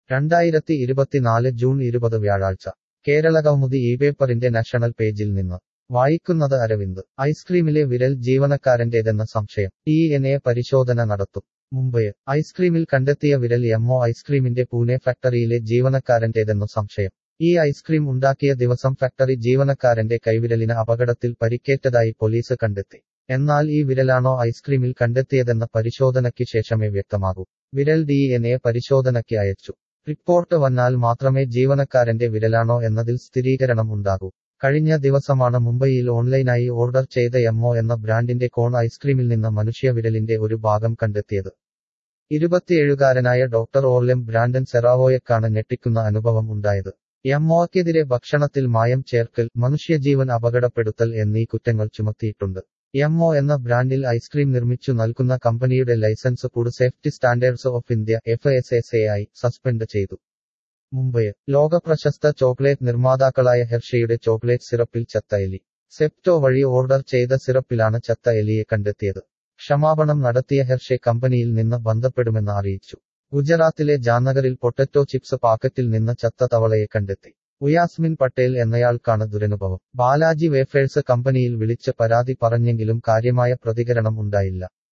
രണ്ടായിരത്തി ഇരുപത്തിനാല് ജൂൺ ഇരുപത് വ്യാഴാഴ്ച കേരളകൗമുദി ഈ പേപ്പറിന്റെ നാഷണൽ പേജിൽ നിന്ന് വായിക്കുന്നത് അരവിന്ദ് ഐസ്ക്രീമിലെ വിരൽ ജീവനക്കാരന്റേതെന്ന സംശയം ടി എൻ എ പരിശോധന നടത്തും മുംബൈ ഐസ്ക്രീമിൽ കണ്ടെത്തിയ വിരൽ എംഒ ഐസ്ക്രീമിന്റെ പൂനെ ഫാക്ടറിയിലെ ജീവനക്കാരന്റേതെന്നു സംശയം ഈ ഐസ്ക്രീം ഉണ്ടാക്കിയ ദിവസം ഫാക്ടറി ജീവനക്കാരന്റെ കൈവിരലിന് അപകടത്തിൽ പരിക്കേറ്റതായി പോലീസ് കണ്ടെത്തി എന്നാൽ ഈ വിരലാണോ ഐസ്ക്രീമിൽ കണ്ടെത്തിയതെന്ന പരിശോധനയ്ക്ക് ശേഷമേ വ്യക്തമാകൂ വിരൽ ഡി എൻ എ പരിശോധനയ്ക്ക് അയച്ചു റിപ്പോർട്ട് വന്നാൽ മാത്രമേ ജീവനക്കാരന്റെ വിരലാണോ എന്നതിൽ സ്ഥിരീകരണം ഉണ്ടാകൂ കഴിഞ്ഞ ദിവസമാണ് മുംബൈയിൽ ഓൺലൈനായി ഓർഡർ ചെയ്ത എംഒ എന്ന ബ്രാൻഡിന്റെ കോൺ ഐസ്ക്രീമിൽ നിന്ന് മനുഷ്യവിരലിന്റെ ഒരു ഭാഗം കണ്ടെത്തിയത് ഇരുപത്തിയേഴുകാരനായ ഡോക്ടർ ഓർലെം ബ്രാൻഡൻ സെറാവോയക്കാണ് ഞെട്ടിക്കുന്ന അനുഭവം ഉണ്ടായത് എംഒക്കെതിരെ ഭക്ഷണത്തിൽ മായം ചേർക്കൽ മനുഷ്യജീവൻ അപകടപ്പെടുത്തൽ എന്നീ കുറ്റങ്ങൾ ചുമത്തിയിട്ടുണ്ട് എംഒ എന്ന ബ്രാൻഡിൽ ഐസ്ക്രീം നിർമ്മിച്ചു നൽകുന്ന കമ്പനിയുടെ licence food safety standards of India F S S A I suspend ചെയ്തു മുംബൈ ലോക പ്രശസ്ത ചോക്ലേറ്റ് നിർമ്മാതാക്കളായ ഹെർഷയുടെ ചോക്ലേറ്റ് സിറപ്പിൽ ചത്ത എലി സെപ്റ്റോ വഴി ഓർഡർ ചെയ്ത സിറപ്പിലാണ് ചത്ത എലിയെ കണ്ടെത്തിയത് ക്ഷമാപണം നടത്തിയ ഹെർഷെ കമ്പനിയിൽ നിന്ന് ബന്ധപ്പെടുമെന്ന് അറിയിച്ചു ഗുജറാത്തിലെ ജാനഗറിൽ പൊട്ടറ്റോ ചിപ്സ് പാക്കറ്റിൽ നിന്ന് ചത്ത തവളയെ കണ്ടെത്തി ഉയാസ്മിൻ പട്ടേൽ എന്നയാൾക്കാണ് ദുരനുഭവം ബാലാജി വേഫേഴ്സ് കമ്പനിയിൽ വിളിച്ച് പരാതി പറഞ്ഞെങ്കിലും കാര്യമായ പ്രതികരണം ഉണ്ടായില്ല